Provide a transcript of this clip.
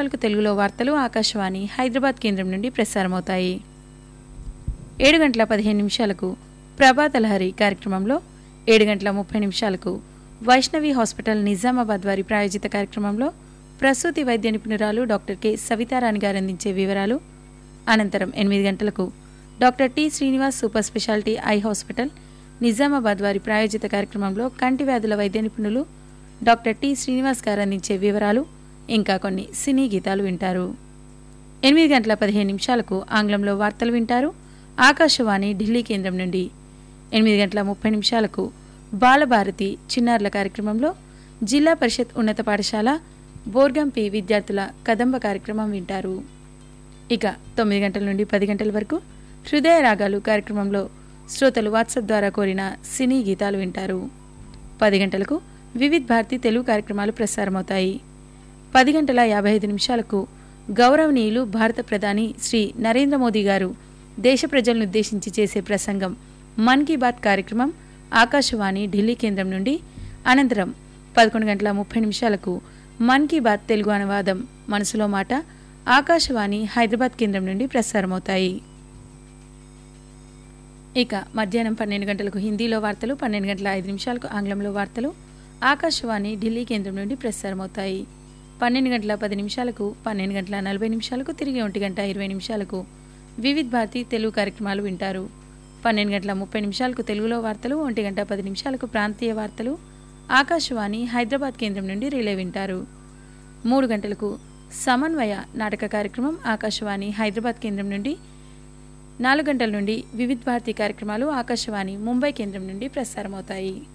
నిమిషాలకు తెలుగులో వార్తలు ఆకాశవాణి హైదరాబాద్ కేంద్రం నుండి ప్రసారమవుతాయి ఏడు గంటల పదిహేను నిమిషాలకు ప్రభాత లహరి కార్యక్రమంలో ఏడు గంటల ముప్పై నిమిషాలకు వైష్ణవి హాస్పిటల్ నిజామాబాద్ వారి ప్రాయోజిత కార్యక్రమంలో ప్రసూతి వైద్య నిపుణురాలు డాక్టర్ కె సవితారాణి గారు అందించే వివరాలు అనంతరం ఎనిమిది గంటలకు doctor T Srinivas super speciality eye hospital Nizamabad వారి ప్రాయోజిత కార్యక్రమంలో కంటి వ్యాధుల వైద్య నిపుణులు డాక్టర్ టి శ్రీనివాస్ గారు అందించే వివరాలు ఇంకా కొన్ని సినీ గీతాలు వింటారు ఎనిమిది గంటల పదిహేను నిమిషాలకు ఆంగ్లంలో వార్తలు వింటారు ఆకాశవాణి ఢిల్లీ కేంద్రం నుండి ఎనిమిది గంటల ముప్పై నిమిషాలకు బాలభారతి చిన్నారుల కార్యక్రమంలో జిల్లా పరిషత్ ఉన్నత పాఠశాల బోర్గంపి విద్యార్థుల కదంబ కార్యక్రమం వింటారు ఇక తొమ్మిది గంటల నుండి పది గంటల వరకు హృదయ రాగాలు కార్యక్రమంలో శ్రోతలు వాట్సాప్ ద్వారా కోరిన సినీ గీతాలు వింటారు పది గంటలకు వివిధ్ భారతి తెలుగు కార్యక్రమాలు ప్రసారమవుతాయి పది గంటల యాభై ఐదు నిమిషాలకు గౌరవనీయులు భారత ప్రధాని శ్రీ నరేంద్ర మోదీ గారు దేశ ప్రజలను ఉద్దేశించి చేసే ప్రసంగం మన్ కీ బాత్ కార్యక్రమం ఆకాశవాణి ఢిల్లీ కేంద్రం నుండి అనంతరం పదకొండు గంటల ముప్పై నిమిషాలకు మన్ కీ బాత్ తెలుగు అనువాదం మనసులో మాట ఆకాశవాణి హైదరాబాద్ కేంద్రం నుండి ప్రసారమవుతాయి ఇక మధ్యాహ్నం పన్నెండు గంటలకు హిందీలో వార్తలు పన్నెండు గంటల ఐదు నిమిషాలకు ఆంగ్లంలో వార్తలు ఆకాశవాణి ఢిల్లీ కేంద్రం నుండి ప్రసారమవుతాయి పన్నెండు గంటల పది నిమిషాలకు పన్నెండు గంటల నలభై నిమిషాలకు తిరిగి ఒంటి గంట ఇరవై నిమిషాలకు వివిధ్ భారతి తెలుగు కార్యక్రమాలు వింటారు పన్నెండు గంటల ముప్పై నిమిషాలకు తెలుగులో వార్తలు ఒంటి గంట పది నిమిషాలకు ప్రాంతీయ వార్తలు ఆకాశవాణి హైదరాబాద్ కేంద్రం నుండి రిలే వింటారు మూడు గంటలకు సమన్వయ నాటక కార్యక్రమం ఆకాశవాణి హైదరాబాద్ కేంద్రం నుండి నాలుగు గంటల నుండి వివిధ్ భారతి కార్యక్రమాలు ఆకాశవాణి ముంబై కేంద్రం నుండి ప్రసారమవుతాయి